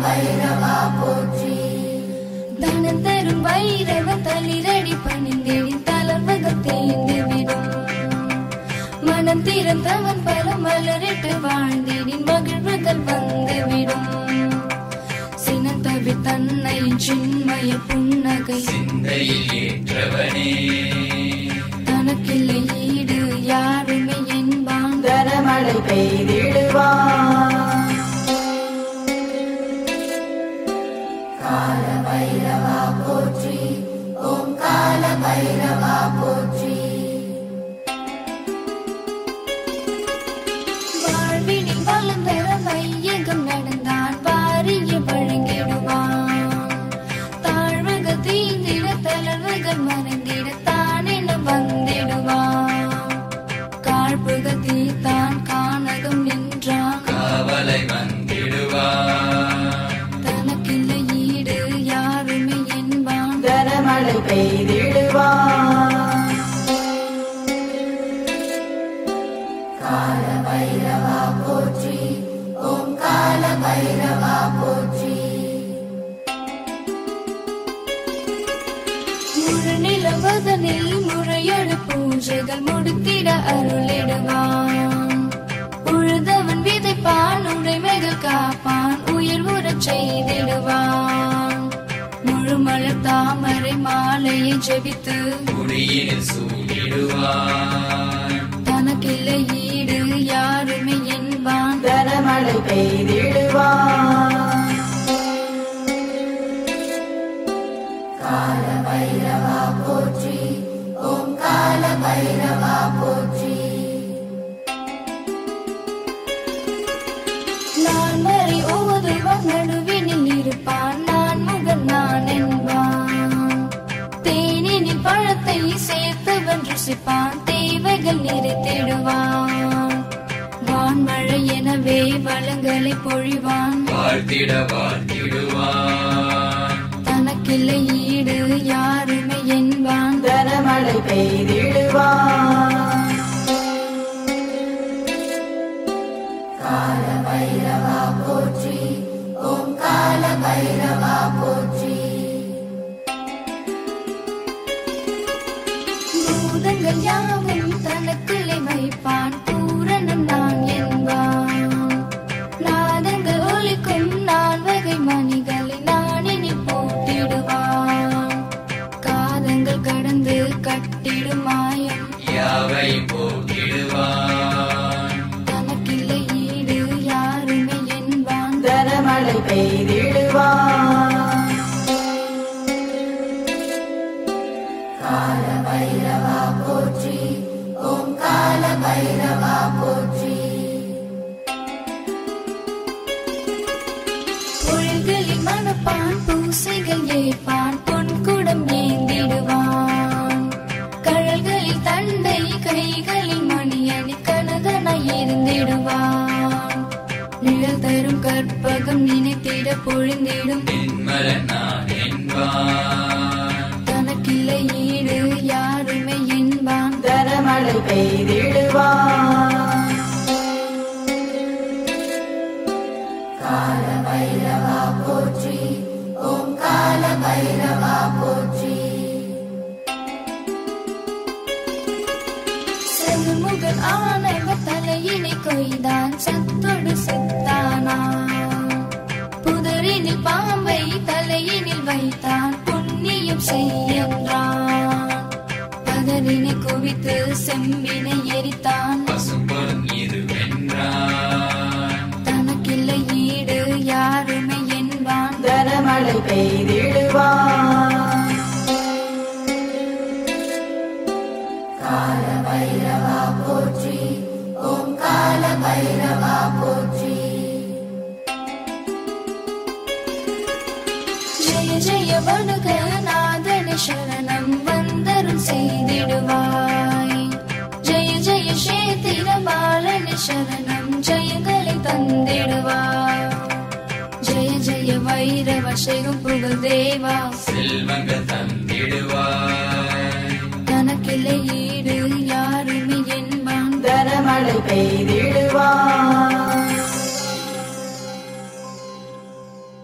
பைரவா போற்றி தனம் தரும் வைரவ தளிரடி பணிந்தேடி தளர்வகம் தேய்ந்து விடும் மனம் திறந்தவன் பல மலரிட்டு வாழ்ந்தேடின் மகிழ்வுகள் வந்து விடும் சினந்தவி தன்னை சின்மய புன்னகை சிந்தையில் ஏற்றவனே தனக்கில்லை ஈடு யாருமே என்பான் தரமழை பெய்திடுவான் கால பைரவா போற்றி ஓம் கால பைரவா போற்றி வாழ்வினில் வளம் தர வையகம் நடந்தான் வாரிய வழங்கிடுவான் தாழ்வுகள் தீந்திட தளர்வுகள் மறைந்திட தானென வந்திடுவான் காழ்ப்புகள் தீர்த்தான் காணகம் நின்றான் காவலை வந்திடுவார் தனக்கில்லை ஈடு யாருமே என்பான் தரமழை பெய்திடுவான் கால பைரவா போற்றி ஓம் கால பைரவா போற்றி முழு நிலவதனில் முறையோடு பூஜைகள் முடித்திட அருளிடுவான் உழுதவன் விதைப்பான் உடைமைகள் காப்பான் உயிர் உறச் செய்திடுவான் முழு மலர் தாமரை மாலையை ஜெபித்து குடியில் சூடிடுவார் தனக்கில்லை ஈடு யாருமே என்பான் தரமழை பெய்திடுவான் கால பைரவா போற்றி ஓம் கால பைரவா போற்றி நான் மறை ஓதுவான் நடுவினில் இருப்பான் நான் முகன் நான் என்பான் தேனினில் பழத்தை சேர்த்தவன் ருசிப்பான் தேவைகள் நிறைத்திடுவான் வான்மழை எனவே வளங்களை பொழிவான் வாழ்த்திட வாழ்த்திடுவார் தனக்கில்லை ஈடு யாருமே என்பான் தரமழை பெய்திடுவான் கால பைரவா போற்றி ஓம் கால பைரவா போற்றி பூதங்கள் யாவும் தனக்குள்ளே வைப்பான் பூரணம் நான் என்பான் நாதங்கள் ஒலிக்கும் நான் வகை மணிகளை நானினில் போட்டிடுவான் காதங்கள் கடந்து கட்டிடும் மாயம் யாவை போக்கிடுவார் தனக்கில்லை ஈடு யாருமே என்பான் தரமழை பெய்திடுவான் கால பைரவா போற்றி ஓம் கால பைரவா போற்றி பொழில்களில் மணப்பான் பூசைகள் ஏற்பான் பொன் குடம் ஏந்திடுவான் கழல்களில் தண்டை கைகளில் மணியணி கனகனாய் இருந்திடுவான் நிழல் தரும் கற்பகம் நினைத்திட பொழிந்திடும் நின்மலன் நான் என்பார் தனக்கில்லை ஈடு யாருமே என்பான் தரமழை பெய்திடுவான் கால பைரவா போற்றி ஓம் கால பைரவா போற்றி செல்முகன் ஆனவர் தலையினை கொய்தான் சத்தொடு செத்தானான் புதரினில் பாம்பை தலையினில் வைத்தான் புண்ணியம் செய்யன்றான் பதரினை குவித்து செம்பினை எரித்தான் பசும்பொருள் இது வென்றார் தனக்கில்லை ஈடு யாருமே என்பான் தரமழை பெய்திடுவான் கால பைரவா போற்றி ஓம் கால பைரவா போற்றி ஜெய ஜெய வடுக நாதன சரணம் வந்தரும் செய்திடுவாய் ஜெய ஜெய சேத்திர பாலன சரணம் ஜெயங்களை தந்திடுவாய் ஜெய ஜெய வைரவ சேகம் புகழ் தேவா செல்வங்கள் தந்திடுவார் தனக்கில்லை ஈடு யாருமே என்பான் தரமழை பெய்திடுவான்